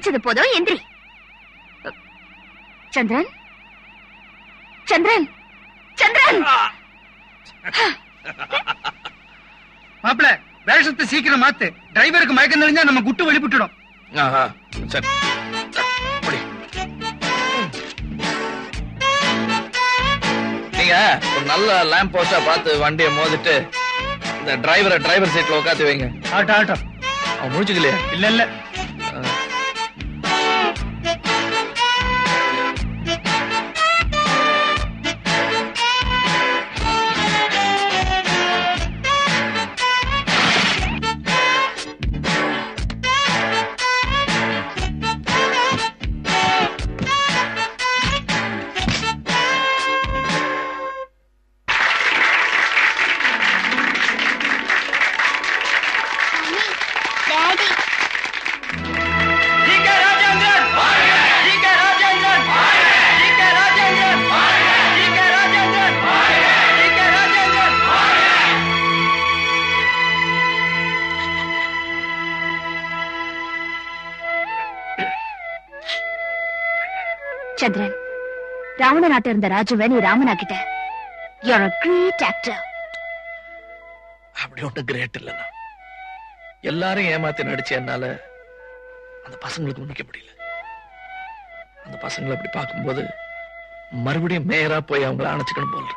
குளிச்சது போதும் எந்திரி சந்திரன் சந்திரன் சந்திரன் மாப்பிள வேஷத்தை சீக்கிரம் மாத்து டிரைவருக்கு மயக்கம் தெரிஞ்சா நம்ம குட்டு வெளிப்பட்டுடும் ஆஹா, சரி அப்படி. நீங்க ஒரு நல்ல லேம்ப் போஸ்டா பார்த்து வண்டியை மோதிட்டு இந்த டிரைவரை டிரைவர் சீட்ல உட்காந்து வைங்க ஆட்டம் ஆட்டம் அவன் முடிச்சுக்கலையா இல்ல இல்ல டாடி சந்திரன் ராவண நாட்டு இருந்த ராஜுவை நீ ராமனாக்கிட்ட யூஆர் a great actor அப்படி ஒண்ணு கிரேட் இல்லைண்ணா எல்லாரும் ஏமாத்தி நடிச்ச என்னால அந்த பசங்களுக்கு ஒண்ணிக்க முடியல அந்த பசங்களை அப்படி பார்க்கும்போது மறுபடியும் மேயரா போய் அவங்கள அணைச்சுக்கணும் போல இருக்கு.